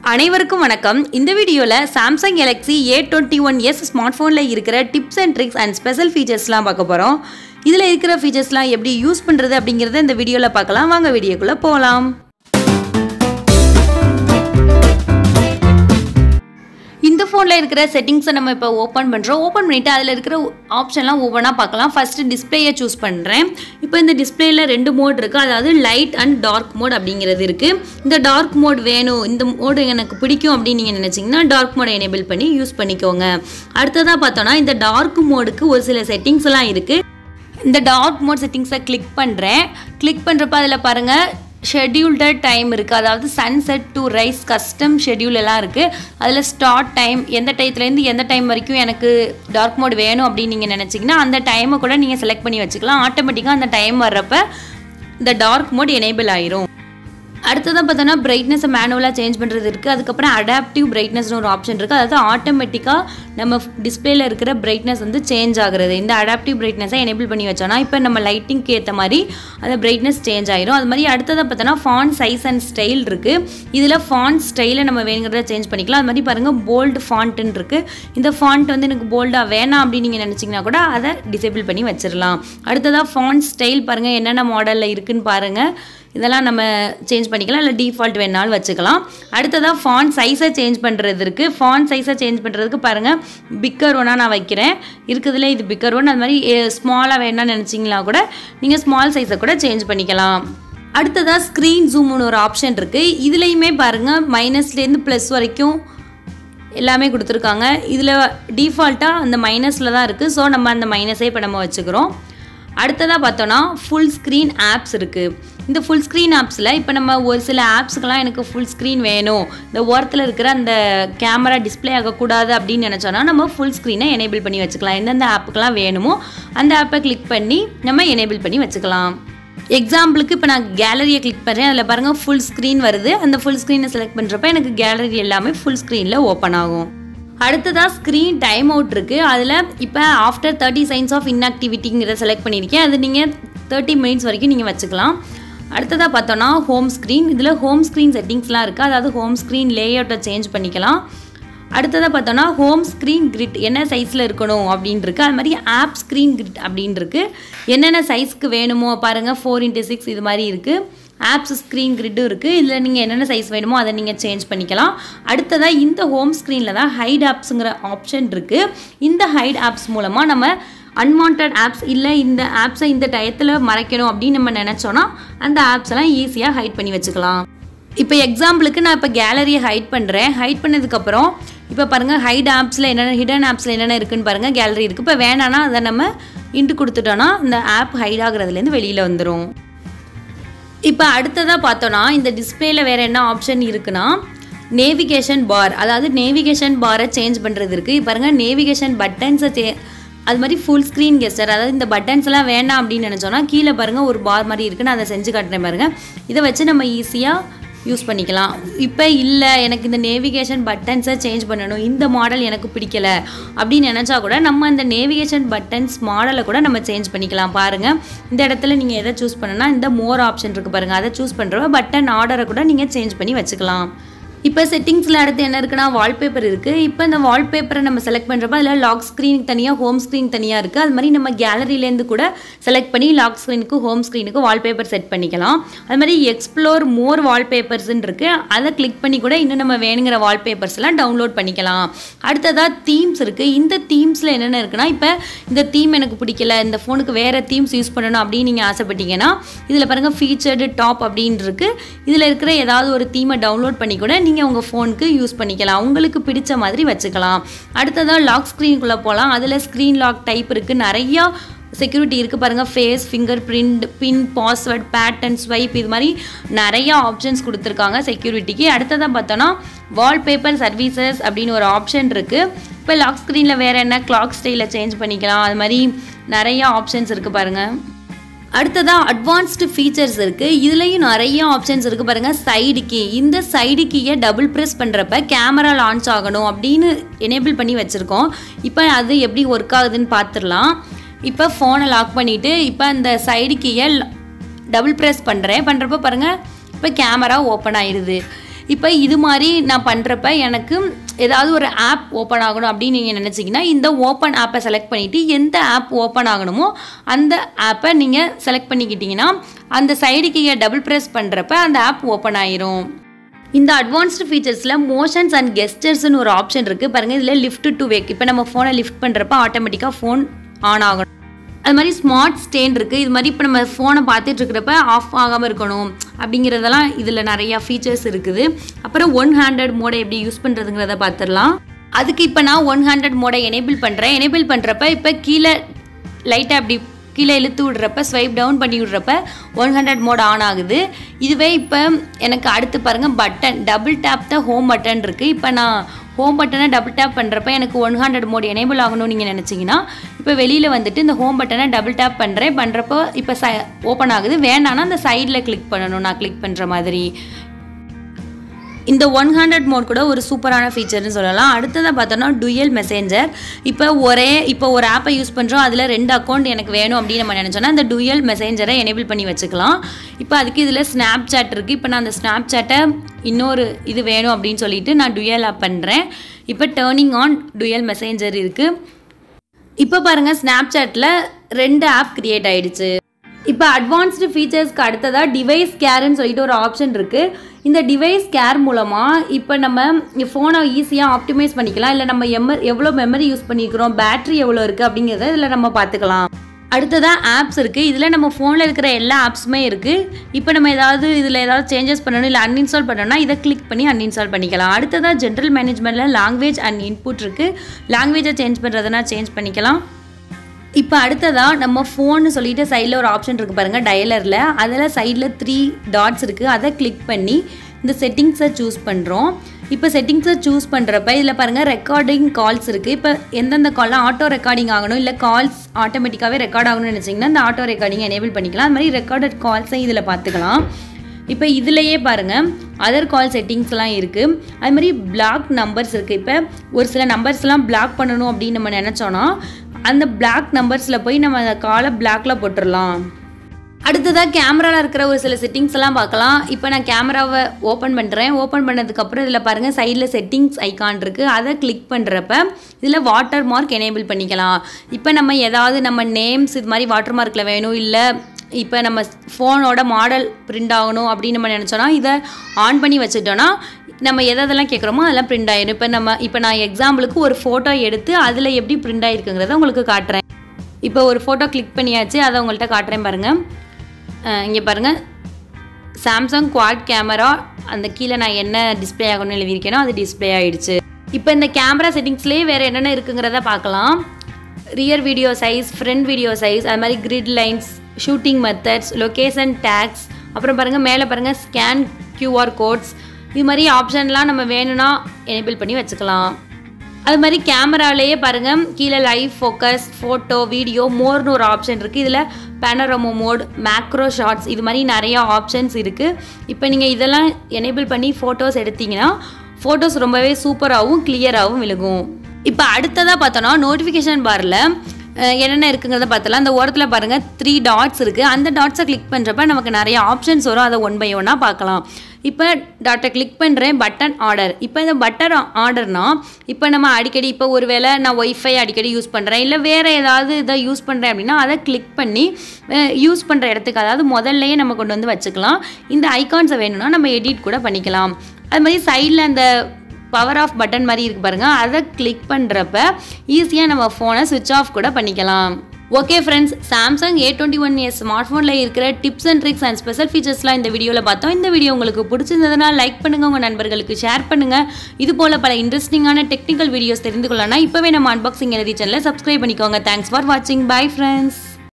அனைவருக்கும் வணக்கம் இந்த வீடியோவில் Samsung Galaxy A twenty one S smart ஃபோனில் இருக்கிற tips and tricks and special ஃபீச்சர்ஸ்லாம் பார்க்க போகிறோம் இதில் இருக்கிற ஃபீச்சர்ஸ்லாம் எப்படி யூஸ் பண்ணுறது அப்படிங்கிறத இந்த வீடியோவில் பார்க்கலாம் வாங்க வீடியோக்குள்ளே போகலாம் இந்த ஃபோனில் இருக்கிற செட்டிங்ஸை நம்ம இப்போ ஓப்பன் பண்ணுறோம் ஓப்பன் பண்ணிவிட்டு அதில் இருக்கிற ஆப்ஷன்லாம் ஒவ்வொன்றா பார்க்கலாம் ஃபஸ்ட்டு டிஸ்பிளேயை சூஸ் பண்ணுறேன் இப்போ இந்த டிஸ்பிளேயில் ரெண்டு மோட் இருக்குது அதாவது லைட் அண்ட் டார்க் மோட் அப்படிங்கிறது இருக்குது இந்த டார்க் மோட் வேணும் இந்த மோடு எனக்கு பிடிக்கும் அப்படின்னு நீங்கள் நினச்சிங்கன்னா டார்க் மோடை எனேபிள் பண்ணி யூஸ் பண்ணிக்கோங்க அடுத்ததாக பார்த்தோன்னா இந்த டார்க் மோடுக்கு ஒரு சில செட்டிங்ஸ் எல்லாம் இருக்குது இந்த டார்க் மோட் செட்டிங்ஸை கிளிக் பண்ணுறேன் கிளிக் பண்ணுறப்ப அதில் பாருங்கள் ஷெட்யூல்டு டைம் இருக்குது அதாவது sunset to rise custom schedule எல்லாம் இருக்குது அதில் ஸ்டார்ட் டைம் எந்த டயத்துலேருந்து எந்த டைம் வரைக்கும் எனக்கு டார்க் மோட் வேணும் அப்படின்னு நீங்கள் நினச்சிங்கன்னா அந்த டைமை கூட நீங்கள் செலக்ட் பண்ணி வச்சுக்கலாம் ஆட்டோமேட்டிக்காக அந்த டைம் வர்றப்ப இந்த டார்க் மோட் எனேபிள் ஆயிரும் அடுத்ததாக பார்த்தோன்னா பிரைட்னஸை மேனுவலாக சேஞ்ச் பண்ணுறது இருக்குது அதுக்கப்புறம் அடாப்டிவ் பிரைட்னஸ்னு ஒரு ஆப்ஷன் இருக்குது அதாவது ஆட்டோமேட்டிக்காக நம்ம டிஸ்பிளேல இருக்கிற பிரைட்னஸ் வந்து சேஞ்ச் ஆகுறது இந்த அடாப்டிவ் பிரைட்னஸை எனேபிள் பண்ணி வச்சோன்னா இப்போ நம்ம லைட்டிங்க்கு ஏற்ற மாதிரி அந்த பிரைட்னஸ் சேஞ்ச் ஆயிரும் அது மாதிரி அடுத்ததாக பார்த்தோன்னா ஃபான் சைஸ் அண்ட் ஸ்டைல் இருக்குது இதில் ஃபான் ஸ்டைலை நம்ம வேணுங்கிறத சேஞ்ச் பண்ணிக்கலாம் அது மாதிரி பாருங்கள் போல்டு ஃபாண்ட்டுன்னு இருக்குது இந்த ஃபாண்ட் வந்து எனக்கு போல்டாக வேணாம் அப்படின்னு நீங்கள் நினச்சிங்கன்னா கூட அதை டிசேபிள் பண்ணி வச்சிடலாம் அடுத்ததாக ஃபாண்ட் ஸ்டைல் பாருங்கள் என்னென்ன மாடலில் இருக்குன்னு பாருங்கள் இதெல்லாம் நம்ம சேஞ்ச் பண்ணிக்கலாம் இல்லை டிஃபால்ட் வேணாலும் வச்சுக்கலாம் அடுத்ததாக ஃபான் சைஸை சேஞ்ச் பண்ணுறது இருக்குது ஃபான் சைஸை சேஞ்ச் பண்ணுறதுக்கு பாருங்கள் பிக்கர் ஒன்னாக நான் வைக்கிறேன் இருக்குதுல இது பிக்கர் ஒன் அது மாதிரி ஸ்மாலாக வேணாம்னு நினச்சிங்களா கூட நீங்கள் ஸ்மால் சைஸை கூட சேஞ்ச் பண்ணிக்கலாம் அடுத்ததாக ஸ்க்ரீன் ஜூம்னு ஒரு ஆப்ஷன் இருக்குது இதுலேயுமே பாருங்கள் மைனஸ்லேருந்து ப்ளஸ் வரைக்கும் எல்லாமே கொடுத்துருக்காங்க இதில் டிஃபால்ட்டாக அந்த மைனஸில் தான் இருக்குது ஸோ நம்ம அந்த மைனஸே இப்போ நம்ம வச்சுக்கிறோம் அடுத்ததாக பார்த்தோன்னா ஃபுல் ஸ்க்ரீன் ஆப்ஸ் இருக்குது இந்த ஃபுல் ஸ்க்ரீன் ஆப்ஸில் இப்போ நம்ம ஒரு சில ஆப்ஸுக்கெல்லாம் எனக்கு ஃபுல் ஸ்க்ரீன் வேணும் இந்த ஓரத்தில் இருக்கிற அந்த கேமரா டிஸ்பிளே ஆகக்கூடாது அப்படின்னு நினச்சோன்னா நம்ம ஃபுல் ஸ்க்ரீனை எனேபிள் பண்ணி வச்சுக்கலாம் எந்தெந்த ஆப்புக்கெல்லாம் வேணுமோ அந்த ஆப்பை கிளிக் பண்ணி நம்ம எனேபிள் பண்ணி வச்சுக்கலாம் எக்ஸாம்பிளுக்கு இப்போ நான் கேலரியை கிளிக் பண்ணுறேன் அதில் பாருங்கள் ஃபுல் ஸ்க்ரீன் வருது அந்த ஃபுல் ஸ்க்ரீனை செலக்ட் பண்ணுறப்ப எனக்கு கேலரி எல்லாமே ஃபுல் ஸ்க்ரீனில் ஓப்பன் ஆகும் அடுத்ததாக ஸ்க்ரீன் டைம் அவுட் இருக்குது அதில் இப்போ ஆஃப்டர் தேர்ட்டி சைன்ஸ் ஆஃப் இன்ஆக்டிவிட்டிங்கிறத செலக்ட் பண்ணியிருக்கேன் அது நீங்கள் தேர்ட்டி மினிட்ஸ் வரைக்கும் நீங்கள் வச்சுக்கலாம் அடுத்ததாக பார்த்தோன்னா ஹோம் ஸ்க்ரீன் இதில் ஹோம் ஸ்க்ரீன் செட்டிங்ஸ்லாம் இருக்குது அதாவது ஹோம் ஸ்க்ரீன் லேஅவுட்டை சேஞ்ச் பண்ணிக்கலாம் அடுத்ததாக பார்த்தோன்னா ஹோம் ஸ்க்ரீன் கிரிட் என்ன சைஸில் இருக்கணும் அப்படின்னு இருக்கு அது மாதிரி ஆப் ஸ்க்ரீன் கிரிட் அப்படின்னு இருக்கு என்னென்ன சைஸ்க்கு வேணுமோ பாருங்கள் ஃபோர் இன்ட்டு சிக்ஸ் இது மாதிரி இருக்குது ஆப்ஸ் ஸ்க்ரீன் கிரிட்டும் இருக்குது இதில் நீங்கள் என்னென்ன சைஸ் வேணுமோ அதை நீங்கள் சேஞ்ச் பண்ணிக்கலாம் அடுத்ததாக இந்த ஹோம் ஸ்க்ரீனில் தான் ஹைட் ஆப்ஸுங்கிற ஆப்ஷன் இருக்குது இந்த ஹைட் ஆப்ஸ் மூலமாக நம்ம அன்வான்ட் ஆப்ஸ் இல்லை இந்த ஆப்ஸை இந்த டயத்தில் மறைக்கணும் அப்படின்னு நம்ம நினச்சோன்னா அந்த ஆப்ஸ் எல்லாம் ஈஸியாக ஹைட் பண்ணி வச்சுக்கலாம் இப்போ எக்ஸாம்பிளுக்கு நான் இப்போ கேலரியை ஹைட் பண்ணுறேன் ஹைட் பண்ணதுக்கப்புறம் இப்போ பாருங்கள் ஹைட் ஆப்ஸில் என்னென்ன ஹிடன் ஆப்ஸில் என்னென்ன இருக்குன்னு பாருங்கள் கேலரி இருக்குது இப்போ வேணான்னா அதை நம்ம இன்ட்டு கொடுத்துட்டோன்னா இந்த ஆப் ஹைட் ஆகுறதுலேருந்து வெளியில் வந்துடும் இப்போ அடுத்ததாக பார்த்தோன்னா இந்த டிஸ்பிளேல வேறு என்ன ஆப்ஷன் இருக்குன்னா நேவிகேஷன் பார் அதாவது நேவிகேஷன் பாரை சேஞ்ச் பண்ணுறது இருக்குது பாருங்கள் நேவிகேஷன் பட்டன்ஸை சே அது மாதிரி ஃபுல் ஸ்க்ரீன் கெஸ்டர் அதாவது இந்த பட்டன்ஸ் எல்லாம் வேண்டாம் அப்படின்னு நினச்சோன்னா கீழே பாருங்கள் ஒரு பார் மாதிரி இருக்குது நான் அதை செஞ்சு காட்டுறேன் பாருங்கள் இதை வச்சு நம்ம ஈஸியாக யூஸ் பண்ணிக்கலாம் இப்போ இல்லை எனக்கு இந்த நேவிகேஷன் பட்டன்ஸை சேஞ்ச் பண்ணணும் இந்த மாடல் எனக்கு பிடிக்கல அப்படின்னு நினச்சா கூட நம்ம அந்த நேவிகேஷன் பட்டன்ஸ் மாடலை கூட நம்ம சேஞ்ச் பண்ணிக்கலாம் பாருங்கள் இந்த இடத்துல நீங்கள் எதை சூஸ் பண்ணனா இந்த மோர் ஆப்ஷன் இருக்குது பாருங்கள் அதை சூஸ் பண்ணுறப்ப பட்டன் ஆர்டரை கூட நீங்கள் சேஞ்ச் பண்ணி வச்சுக்கலாம் இப்போ செட்டிங்ஸில் அடுத்து என்ன இருக்குன்னா வால்பேப்பர் இருக்குது இப்போ இந்த வால்பேப்பரை நம்ம செலக்ட் பண்ணுறப்ப அதில் லாக் ஸ்க்ரீனுக்கு தனியாக ஹோம் ஸ்க்ரீன் தனியாக இருக்குது அது மாதிரி நம்ம கேலரியிலேருந்து கூட செலக்ட் பண்ணி லாக் ஸ்க்ரீனுக்கு ஹோம் ஸ்க்ரீனுக்கு வால்பேப்பர் செட் பண்ணிக்கலாம் அது மாதிரி எக்ஸ்ப்ளோர் மோர் வால்பேப்பர்ஸ்ன்னு இருக்குது அதை கிளிக் பண்ணி கூட இன்னும் நம்ம வேணுங்கிற வால்பேப்பர்ஸ்லாம் டவுன்லோட் பண்ணிக்கலாம் அடுத்ததாக தீம்ஸ் இருக்குது இந்த தீம்ஸில் என்னென்ன இருக்குன்னா இப்போ இந்த தீம் எனக்கு பிடிக்கல இந்த ஃபோனுக்கு வேறு தீம்ஸ் யூஸ் பண்ணணும் அப்படின்னு நீங்கள் ஆசைப்பட்டீங்கன்னா இதில் பாருங்கள் ஃபீச்சர்டு டாப் அப்படின்னு இருக்குது இதில் இருக்கிற ஏதாவது ஒரு தீமை டவுன்லோட் பண்ணி கூட நீங்கள் உங்கள் ஃபோனுக்கு யூஸ் பண்ணிக்கலாம் உங்களுக்கு பிடிச்ச மாதிரி வச்சுக்கலாம் அடுத்ததாக லாக் ஸ்க்ரீனுக்குள்ளே போகலாம் அதில் ஸ்க்ரீன் லாக் டைப் இருக்குது நிறையா செக்யூரிட்டி இருக்குது பாருங்கள் face fingerprint PIN password pattern swipe இது மாதிரி நிறைய ஆப்ஷன்ஸ் கொடுத்துருக்காங்க செக்யூரிட்டிக்கு அடுத்ததாக பார்த்தோன்னா வால்பேப்பர் சர்வீசஸ் அப்படின்னு ஒரு ஆப்ஷன் இருக்குது இப்போ லாக் ஸ்க்ரீனில் வேறு என்ன கிளாக் ஸ்டைலில் சேஞ்ச் பண்ணிக்கலாம் அது மாதிரி நிறைய ஆப்ஷன்ஸ் இருக்குது பாருங்கள் அடுத்ததாக அட்வான்ஸ்டு ஃபீச்சர்ஸ் இருக்குது இதுலேயும் நிறைய ஆப்ஷன்ஸ் இருக்குது பாருங்கள் சைடு கீ இந்த சைடு கீயை டபுள் ப்ரெஸ் பண்ணுறப்ப கேமரா லான்ச் ஆகணும் அப்படின்னு எனேபிள் பண்ணி வச்சுருக்கோம் இப்போ அது எப்படி ஒர்க் ஆகுதுன்னு பார்த்துடலாம் இப்போ ஃபோனை லாக் பண்ணிவிட்டு இப்போ அந்த சைடு கீயை டபுள் ப்ரெஸ் பண்ணுறேன் பண்ணுறப்ப பாருங்கள் இப்போ கேமரா ஓப்பன் ஆயிடுது இப்போ இது மாதிரி நான் பண்ணுறப்ப எனக்கு ஏதாவது ஒரு ஆப் ஓப்பன் ஆகணும் அப்படின்னு நீங்கள் நினச்சிங்கன்னா இந்த ஓப்பன் ஆப்பை செலக்ட் பண்ணிவிட்டு எந்த ஆப் ஓப்பன் ஆகணுமோ அந்த ஆப்பை நீங்கள் செலக்ட் பண்ணிக்கிட்டிங்கன்னா அந்த சைடு கீயை டபுள் ப்ரெஸ் பண்ணுறப்ப அந்த ஆப் ஓப்பன் ஆயிரும் இந்த அட்வான்ஸ்டு ஃபீச்சர்ஸில் மோஷன்ஸ் அண்ட் கெஸ்டர்ஸ்னு ஒரு ஆப்ஷன் இருக்குது பாருங்கள் இதில் லிஃப்ட் டு வேக் இப்போ நம்ம ஃபோனை லிஃப்ட் பண்ணுறப்ப ஆட்டோமேட்டிக்காக ஃபோன் ஆன் ஆகணும் அது மாதிரி ஸ்மார்ட் ஸ்டேன் இருக்குது இது மாதிரி இப்போ நம்ம ஃபோனை பார்த்துட்டு இருக்கிறப்ப ஆஃப் ஆகாமல் இருக்கணும் அப்படிங்கிறதெல்லாம் இதில் நிறையா ஃபீச்சர்ஸ் இருக்குது அப்புறம் ஒன் ஹேண்டட் மோடை எப்படி யூஸ் பண்ணுறதுங்கிறத பார்த்துடலாம் அதுக்கு இப்போ நான் ஒன் ஹேண்டட் மோடை எனேபிள் பண்ணுறேன் எனேபிள் பண்ணுறப்ப இப்போ கீழே லைட்டாக அப்படி கீழே இழுத்து விடுறப்ப ஸ்வைப் டவுன் பண்ணி விடுறப்ப ஒன் ஹண்ட்ரட் மோட் ஆன் ஆகுது இதுவே இப்போ எனக்கு அடுத்து பாருங்கள் button double tap the home button இருக்குது இப்போ நான் ஹோம் பட்டனை டபுள் டேப் பண்ணுறப்ப எனக்கு ஒன் ஹண்ட்ரட் மோட் எனேபிள் ஆகணும்னு நீங்கள் நினச்சிங்கன்னா இப்போ வெளியில் வந்துட்டு இந்த ஹோம் பட்டனை டபுள் டேப் பண்ணுறேன் பண்ணுறப்போ இப்போ ச ஓப்பன் ஆகுது வேண்டாம்னா அந்த சைடில் கிளிக் பண்ணணும் நான் கிளிக் பண்ணுற மாதிரி இந்த ஒன் ஹண்ட்ரட் மோட் கூட ஒரு சூப்பரான ஃபீச்சர்னு சொல்லலாம் அடுத்ததாக பார்த்தோன்னா டுயல் மெசேஞ்சர் இப்போ ஒரே இப்போ ஒரு ஆப்பை யூஸ் பண்ணுறோம் அதில் ரெண்டு அக்கௌண்ட் எனக்கு வேணும் அப்படின்னு நம்ம நினச்சோன்னா அந்த டுயல் மெசேஞ்சரை எனேபிள் பண்ணி வச்சுக்கலாம் இப்போ அதுக்கு இதில் ஸ்னாப் சாட் இருக்குது இப்போ நான் அந்த ஸ்னாப் சாட்டை இன்னொரு இது வேணும் அப்படின்னு சொல்லிட்டு நான் டுயல் ஆப் பண்ணுறேன் இப்போ டேர்னிங் ஆன் டுயல் மெசேஞ்சர் இருக்குது இப்போ பாருங்கள் ஸ்னாப் சாட்டில் ரெண்டு ஆப் கிரியேட் ஆயிடுச்சு இப்போ அட்வான்ஸ்டு ஃபீச்சர்ஸ்க்கு அடுத்ததாக டிவைஸ் கேர்னு சொல்லிட்டு ஒரு ஆப்ஷன் இருக்குது இந்த டிவைஸ் கேர் மூலமாக இப்போ நம்ம ஃபோனை ஈஸியாக ஆப்டிமைஸ் பண்ணிக்கலாம் இல்லை நம்ம எம்ம எவ்வளோ மெமரி யூஸ் பண்ணிக்கிறோம் பேட்டரி எவ்வளோ இருக்குது அப்படிங்கிறத இதில் நம்ம பார்த்துக்கலாம் அடுத்ததாக ஆப்ஸ் இருக்குது இதில் நம்ம ஃபோனில் இருக்கிற எல்லா ஆப்ஸுமே இருக்குது இப்போ நம்ம ஏதாவது இதில் ஏதாவது சேஞ்சஸ் பண்ணணும் இல்லை அன்இன்ஸ்டால் பண்ணணும்னா இதை கிளிக் பண்ணி அன்இன்ஸ்டால் பண்ணிக்கலாம் அடுத்ததாக ஜென்ரல் மேனேஜ்மெண்ட்டில் லாங்குவேஜ் அண்ட் இன்புட் இருக்குது லாங்குவேஜை சேஞ்ச் பண்ணுறதுனா சேஞ்ச் பண்ணிக்கலாம் இப்போ அடுத்ததாக நம்ம ஃபோன்னு சொல்லிட்டு சைடில் ஒரு ஆப்ஷன் இருக்குது பாருங்கள் டயலரில் அதில் சைடில் த்ரீ டாட்ஸ் இருக்குது அதை கிளிக் பண்ணி இந்த செட்டிங்ஸை சூஸ் பண்ணுறோம் இப்போ செட்டிங்ஸை சூஸ் பண்ணுறப்ப இதில் பாருங்கள் ரெக்கார்டிங் கால்ஸ் இருக்குது இப்போ எந்தெந்த கால்லாம் ஆட்டோ ரெக்கார்டிங் ஆகணும் இல்லை கால்ஸ் ஆட்டோமேட்டிக்காகவே ரெக்கார்ட் ஆகணும்னு நினச்சிங்கன்னா இந்த ஆட்டோ ரெக்கார்டிங் எனேபிள் பண்ணிக்கலாம் அது மாதிரி ரெக்கார்டட் கால்ஸை இதில் பார்த்துக்கலாம் இப்போ இதுலேயே பாருங்கள் அதர் கால் செட்டிங்ஸ்லாம் இருக்குது அது மாதிரி பிளாக் நம்பர்ஸ் இருக்குது இப்போ ஒரு சில நம்பர்ஸ்லாம் பிளாக் பண்ணணும் அப்படின்னு நம்ம நினச்சோன்னா அந்த பிளாக் நம்பர்ஸில் போய் நம்ம அந்த காலை பிளாக்ல போட்டுடலாம் அடுத்ததாக கேமராவில் இருக்கிற ஒரு சில செட்டிங்ஸ் எல்லாம் பார்க்கலாம் இப்போ நான் கேமராவை ஓப்பன் பண்ணுறேன் ஓப்பன் பண்ணதுக்கப்புறம் இதில் பாருங்கள் சைடில் செட்டிங்ஸ் ஐக்கான் இருக்குது அதை கிளிக் பண்ணுறப்ப இதில் வாட்டர் மார்க் எனேபிள் பண்ணிக்கலாம் இப்போ நம்ம ஏதாவது நம்ம நேம்ஸ் இது மாதிரி வாட்டர் மார்க்கில் வேணும் இல்லை இப்போ நம்ம ஃபோனோட மாடல் பிரிண்ட் ஆகணும் அப்படின்னு நம்ம நினச்சோன்னா இதை ஆன் பண்ணி வச்சுட்டோன்னா நம்ம எதெல்லாம் கேட்குறோமோ அதெல்லாம் பிரிண்ட் ஆயிடும் இப்போ நம்ம இப்போ நான் எக்ஸாம்பிளுக்கு ஒரு ஃபோட்டோ எடுத்து அதில் எப்படி பிரிண்ட் ஆகிருக்குங்கிறத உங்களுக்கு காட்டுறேன் இப்போ ஒரு ஃபோட்டோ கிளிக் பண்ணியாச்சு அதை உங்கள்கிட்ட காட்டுறேன் பாருங்கள் இங்கே பாருங்கள் சாம்சங் குவாட் கேமரா அந்த கீழே நான் என்ன டிஸ்ப்ளே ஆகணும்னு எழுதியிருக்கேனோ அது டிஸ்ப்ளே ஆகிடுச்சு இப்போ இந்த கேமரா செட்டிங்ஸ்லேயே வேறு என்னென்ன இருக்குங்கிறத பார்க்கலாம் rear video size front video size அது மாதிரி grid lines shooting methods location tags அப்புறம் பாருங்கள் மேலே பாருங்கள் ஸ்கேன் கியூஆர் கோட்ஸ் இது மாதிரி ஆப்ஷன்லாம் நம்ம வேணும்னா எனேபிள் பண்ணி வச்சுக்கலாம் அது மாதிரி கேமராலேயே பாருங்கள் கீழே லைவ் ஃபோக்கஸ் ஃபோட்டோ வீடியோ மோர்னு ஒரு ஆப்ஷன் இருக்குது இதில் பேனரமோ மோட் மேக்ரோ ஷார்ட்ஸ் இது மாதிரி நிறையா ஆப்ஷன்ஸ் இருக்குது இப்போ நீங்கள் இதெல்லாம் எனேபிள் பண்ணி ஃபோட்டோஸ் எடுத்தீங்கன்னா ஃபோட்டோஸ் ரொம்பவே சூப்பராகவும் கிளியராகவும் விழுகும் இப்போ அடுத்ததாக பார்த்தோன்னா நோட்டிஃபிகேஷன் பாரில் என்னென்ன இருக்குங்கிறத பார்த்தலாம் அந்த ஓரத்தில் பாருங்கள் த்ரீ டாட்ஸ் இருக்குது அந்த டாட்ஸை கிளிக் பண்ணுறப்ப நமக்கு நிறைய ஆப்ஷன்ஸ் வரும் அதை ஒன் பை ஒன்னாக பார்க்கலாம் இப்போ டாட்டை கிளிக் பண்ணுறேன் பட்டன் ஆர்டர் இப்போ இந்த பட்டன் ஆர்டர்னா இப்போ நம்ம அடிக்கடி இப்போ ஒரு வேளை நான் ஒய்ஃபை அடிக்கடி யூஸ் பண்ணுறேன் இல்லை வேறு ஏதாவது இதை யூஸ் பண்ணுறேன் அப்படின்னா அதை கிளிக் பண்ணி யூஸ் பண்ணுற இடத்துக்கு அதாவது முதல்லையே நம்ம கொண்டு வந்து வச்சுக்கலாம் இந்த ஐகான்ஸை வேணும்னா நம்ம எடிட் கூட பண்ணிக்கலாம் அது மாதிரி சைடில் அந்த பவர் ஆஃப் பட்டன் மாதிரி இருக்கு பாருங்க அதை கிளிக் பண்ணுறப்ப ஈஸியாக நம்ம ஃபோனை சுவிட்ச் ஆஃப் கூட பண்ணிக்கலாம் okay friends Samsung A twenty one year smart ஃபோனில் இருக்கிற tips and tricks and special ஃபீச்சர்ஸ்லாம் இந்த வீடியோவில் பார்த்தோம் இந்த வீடியோ உங்களுக்கு பிடிச்சிருந்ததுனா லைக் பண்ணுங்கள் உங்கள் நண்பர்களுக்கு ஷேர் பண்ணுங்கள் இது போல் பல இன்ட்ரெஸ்டிங்கான டெக்னிக்கல் வீடியோஸ் தெரிந்து கொள்ளலாம் இப்போவே நம்ம அன்பாக்சிங் எழுதி சேனலை சப்ஸ்கிரைப் பண்ணிக்கோங்க தேங்க்ஸ் ஃபார் வாட்சிங் பை ஃப்ரெண்ட்ஸ்